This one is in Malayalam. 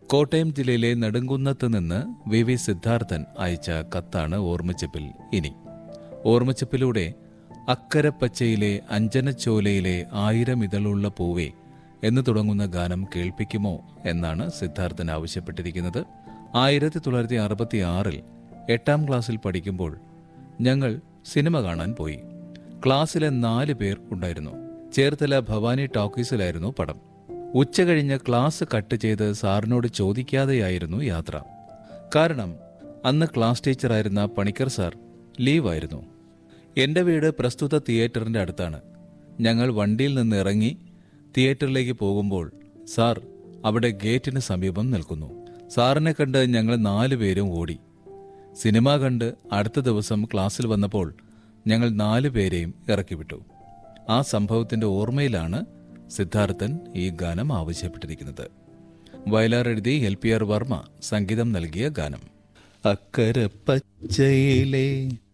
കോട്ടയം ജില്ലയിലെ നെടുങ്കുന്നത്ത് നിന്ന് വി വി സിദ്ധാർത്ഥൻ അയച്ച കത്താണ് ഓർമ്മച്ചപ്പിൽ ഇനി ഓർമ്മച്ചപ്പിലൂടെ അക്കരപ്പച്ചയിലെ അഞ്ജനച്ചോലയിലെ ആയിരം ഇതളുള്ള പൂവേ എന്ന് തുടങ്ങുന്ന ഗാനം കേൾപ്പിക്കുമോ എന്നാണ് സിദ്ധാർത്ഥൻ ആവശ്യപ്പെട്ടിരിക്കുന്നത് ആയിരത്തി തൊള്ളായിരത്തി അറുപത്തി ആറിൽ എട്ടാം ക്ലാസ്സിൽ പഠിക്കുമ്പോൾ ഞങ്ങൾ സിനിമ കാണാൻ പോയി ക്ലാസ്സിലെ നാല് പേർ ഉണ്ടായിരുന്നു ചേർത്തല ഭവാനി ടോക്കീസിലായിരുന്നു പടം ഉച്ച കഴിഞ്ഞ് ക്ലാസ് കട്ട് ചെയ്ത് സാറിനോട് ചോദിക്കാതെയായിരുന്നു യാത്ര കാരണം അന്ന് ക്ലാസ് ടീച്ചറായിരുന്ന പണിക്കർ സാർ ലീവായിരുന്നു എന്റെ വീട് പ്രസ്തുത തിയേറ്ററിന്റെ അടുത്താണ് ഞങ്ങൾ വണ്ടിയിൽ നിന്ന് ഇറങ്ങി തിയേറ്ററിലേക്ക് പോകുമ്പോൾ സാർ അവിടെ ഗേറ്റിന് സമീപം നിൽക്കുന്നു സാറിനെ കണ്ട് ഞങ്ങൾ നാലുപേരും ഓടി സിനിമ കണ്ട് അടുത്ത ദിവസം ക്ലാസ്സിൽ വന്നപ്പോൾ ഞങ്ങൾ നാലുപേരെയും ഇറക്കിവിട്ടു ആ സംഭവത്തിന്റെ ഓർമ്മയിലാണ് സിദ്ധാർത്ഥൻ ഈ ഗാനം ആവശ്യപ്പെട്ടിരിക്കുന്നത് വയലാർ എഴുതി എൽ പി ആർ വർമ്മ സംഗീതം നൽകിയ ഗാനം അക്കരെ പച്ചയിലെ